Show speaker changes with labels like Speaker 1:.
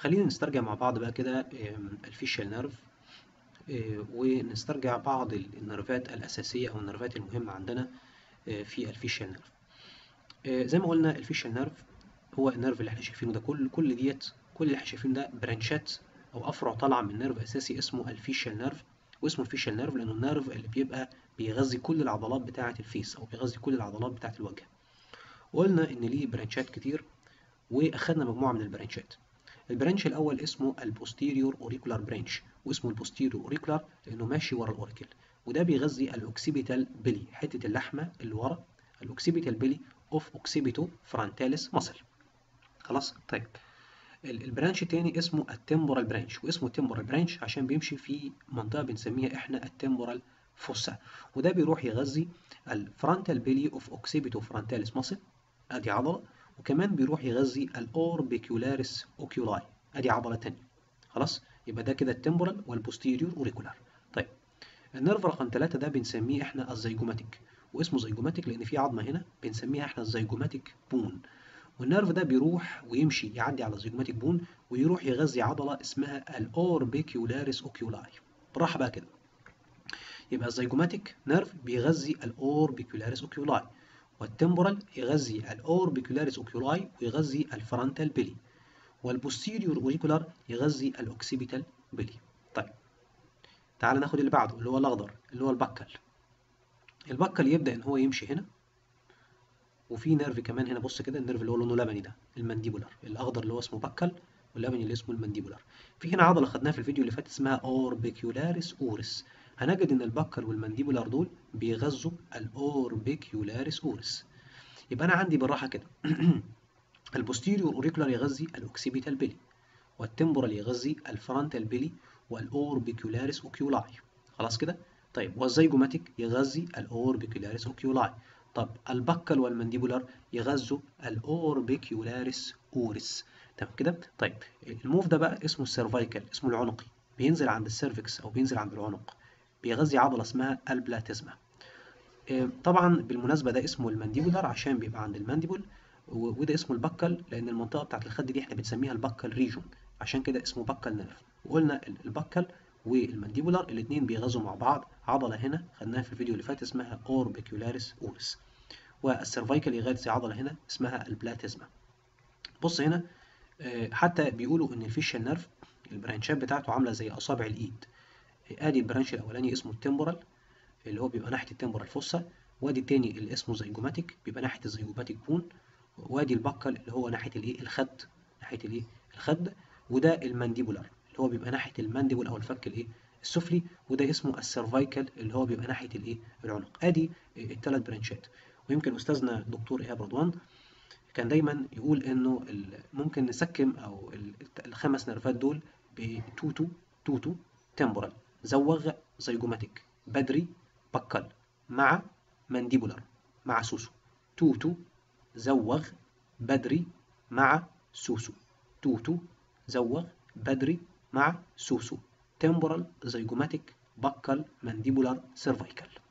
Speaker 1: خلينا نسترجع مع بعض بقى كده الفيشال نيرف ونسترجع بعض النيرفات الأساسية أو النيرفات المهمة عندنا في الفيشال نيرف زي ما قلنا الفيشال نيرف هو النيرف اللي احنا شايفينه ده كل كل ديت كل اللي احنا شايفينه ده برانشات أو أفرع طالعة من نيرف أساسي اسمه الفيشال نيرف واسمه الفيشال نيرف لأنه النيرف اللي بيبقى بيغذي كل العضلات بتاعة الفيس أو بيغذي كل العضلات بتاعة الوجه وقلنا إن ليه برانشات كتير وأخدنا مجموعة من البرانشات البرانش الأول اسمه البوستيريور أوريكولار برانش واسمه البوستيريور أوريكولار لأنه ماشي ورا الأوريكل وده بيغذي الأوكسيبيتال بيلي حتة اللحمة اللي ورا الأوكسيبيتال بيلي أوف أوكسيبيتو فرانتاليس ماسل خلاص طيب البرانش التاني اسمه التمبورال برانش واسمه التمبورال برانش عشان بيمشي في منطقة بنسميها احنا التمبورال فوسا وده بيروح يغذي الفرونتال بيلي اوف اوكسيبيتو فرانتاليس ماسل ادي عضلة وكمان بيروح يغذي الاوربيكولاريس اوكيولاي ادي عضلة تانية خلاص يبقى ده كده التمبورال والبوستيريور اوريكولار طيب النيرف رقم ثلاثة ده بنسميه احنا الزيجوماتيك واسمه زيجوماتيك لان في عظمة هنا بنسميها احنا الزيجوماتيك بون والنيرف ده بيروح ويمشي يعدي على الزيجوماتيك بون ويروح يغذي عضلة اسمها الاوربيكولاريس اوكيولاي بالراحة بقى كده يبقى الزيجوماتيك نيرف بيغذي الاوربيكولاريس اوكيولاي والتمبورال يغذي الاوربيكولاريس اوكيولاي ويغذي الفرونتال بيلي والبوستيريور اوريكولار يغذي الاوكسيبيتال بيلي طيب تعال ناخد اللي بعده اللي هو الاخضر اللي هو البكل البكل يبدا ان هو يمشي هنا وفي نيرف كمان هنا بص كده النيرف اللي هو لونه لبني ده المانديبولار الاخضر اللي هو اسمه بكل واللبني اللي اسمه المانديبولار في هنا عضله خدناها في الفيديو اللي فات اسمها اوربيكولاريس اورس هنجد ان البكر والمانديبولار دول بيغذوا الاوربيكولاريس اورس يبقى انا عندي بالراحه كده البوستيريور اوريكولار يغذي الاوكسيبيتال بيلي والتمبورال يغذي الفرونتال بيلي والاوربيكولاريس اوكيولاي خلاص كده طيب والزيجوماتيك يغذي الاوربيكولاريس اوكيولاي طب البكل والمانديبولار يغذوا الاوربيكولاريس اورس تمام كده طيب الموف ده بقى اسمه السيرفايكال اسمه العنقي بينزل عند السيرفكس او بينزل عند العنق بيغذي عضله اسمها البلاتيزما طبعا بالمناسبه ده اسمه المانديبولار عشان بيبقى عند المانديبول وده اسمه البكل لان المنطقه بتاعت الخد دي احنا بنسميها البكل ريجون عشان كده اسمه بكل نيرف وقلنا البكل والمانديبولار الاثنين بيغذوا مع بعض عضله هنا خدناها في الفيديو اللي فات اسمها اوربيكولاريس اورس والسيرفايكال يغذي عضله هنا اسمها البلاتيزما بص هنا حتى بيقولوا ان الفيشال نيرف البرانشات بتاعته عامله زي اصابع الايد ادي البرانش الاولاني اسمه التمبورال اللي هو بيبقى ناحيه التمبورال فوسا وادي التاني اللي اسمه زيجوماتيك بيبقى ناحيه الزيجوماتيك بون وادي البكل اللي هو ناحيه الايه الخد ناحيه الايه الخد وده المانديبولار اللي هو بيبقى ناحيه المانديبول او الفك الايه السفلي وده اسمه السيرفايكال اللي هو بيبقى ناحيه الايه العنق ادي الثلاث برانشات ويمكن استاذنا دكتور ايهاب رضوان كان دايما يقول انه ممكن نسكم او الخمس نرفات دول بتوتو توتو تمبورال زوغ زيجوماتيك بدري بكل مع مانديبولار مع سوسو توتو زوغ بدري مع سوسو توتو زوغ بدري مع سوسو تمبورال زيجوماتيك بكل مانديبولار سيرفايكال